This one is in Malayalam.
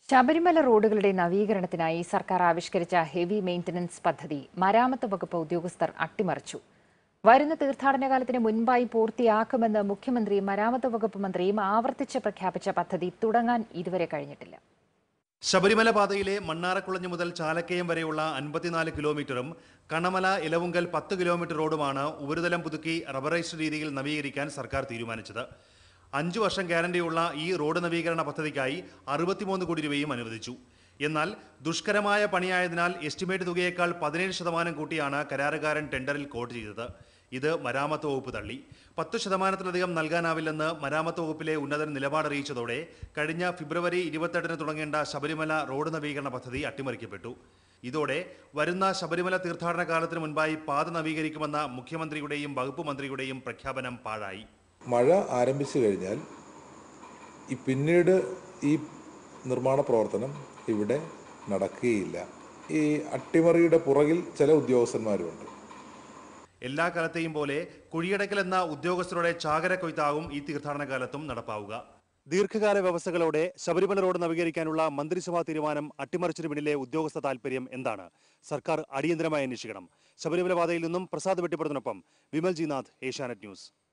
ശബരിമല റോഡുകളുടെ നവീകരണത്തിനായി സർക്കാർ ആവിഷ്കരിച്ച ഹെവി മെയിന്റനൻസ് പദ്ധതി മരാമത്ത് വകുപ്പ് ഉദ്യോഗസ്ഥർ അട്ടിമറിച്ചു വരുന്ന തീർത്ഥാടന കാലത്തിന് മുൻപായി പൂർത്തിയാക്കുമെന്ന് മുഖ്യമന്ത്രിയും മരാമത്ത് വകുപ്പ് മന്ത്രിയും ആവർത്തിച്ച് പ്രഖ്യാപിച്ച പദ്ധതി തുടങ്ങാൻ ഇതുവരെ കഴിഞ്ഞിട്ടില്ല ശബരിമല പാതയിലെ മണ്ണാറക്കുളഞ്ഞ് മുതൽ ചാലക്കയം വരെയുള്ള അൻപത്തിനാല് കിലോമീറ്ററും കണമല ഇലവുങ്കൽ പത്ത് കിലോമീറ്റർ റോഡുമാണ് ഉപരിതലം പുതുക്കി റബ്ബറൈസ്ഡ് രീതിയിൽ നവീകരിക്കാൻ സർക്കാർ തീരുമാനിച്ചത് അഞ്ചു വർഷം ഗ്യാരണ്ടിയുള്ള ഈ റോഡ് നവീകരണ പദ്ധതിക്കായി അറുപത്തിമൂന്ന് കോടി രൂപയും അനുവദിച്ചു എന്നാൽ ദുഷ്കരമായ പണിയായതിനാൽ എസ്റ്റിമേറ്റ് തുകയേക്കാൾ പതിനേഴ് ശതമാനം കൂട്ടിയാണ് കരാറുകാരൻ ടെൻഡറിൽ കോട്ട് ചെയ്തത് ഇത് മരാമത്ത് വകുപ്പ് തള്ളി പത്ത് ശതമാനത്തിലധികം നൽകാനാവില്ലെന്ന് മരാമത്ത് വകുപ്പിലെ ഉന്നതൻ നിലപാടറിയിച്ചതോടെ കഴിഞ്ഞ ഫെബ്രുവരി ഇരുപത്തെട്ടിന് തുടങ്ങേണ്ട ശബരിമല റോഡ് നവീകരണ പദ്ധതി അട്ടിമറിക്കപ്പെട്ടു ഇതോടെ വരുന്ന ശബരിമല തീർത്ഥാടന കാലത്തിന് മുൻപായി പാത നവീകരിക്കുമെന്ന മുഖ്യമന്ത്രിയുടെയും വകുപ്പ് മന്ത്രിയുടെയും പ്രഖ്യാപനം പാഴായി മഴ ആരംഭിച്ചു കഴിഞ്ഞാൽ ഈ പിന്നീട് ഈ നിർമ്മാണ പ്രവർത്തനം ഇവിടെ നടക്കുകയില്ല ഈ അട്ടിമറിയുടെ പുറകിൽ ചില ഉദ്യോഗസ്ഥന്മാരുമുണ്ട് എല്ലാ കാലത്തെയും പോലെ കുഴിയടക്കൽ എന്ന ഉദ്യോഗസ്ഥരുടെ ചാകര കൊയ്ത്താവും ഈ തീർത്ഥാടന കാലത്തും നടപ്പാവുക ദീർഘകാല വ്യവസ്ഥകളോടെ ശബരിമല റോഡ് നവീകരിക്കാനുള്ള മന്ത്രിസഭാ തീരുമാനം അട്ടിമറിച്ചതിന് പിന്നിലെ ഉദ്യോഗസ്ഥ താൽപര്യം എന്താണ് സർക്കാർ അടിയന്തരമായി അന്വേഷിക്കണം ശബരിമല പാതയിൽ നിന്നും പ്രസാദ് വെട്ടിപ്പുറത്തിനൊപ്പം വിമൽ ജി നാഥ് ഏഷ്യാനെറ്റ് ന്യൂസ്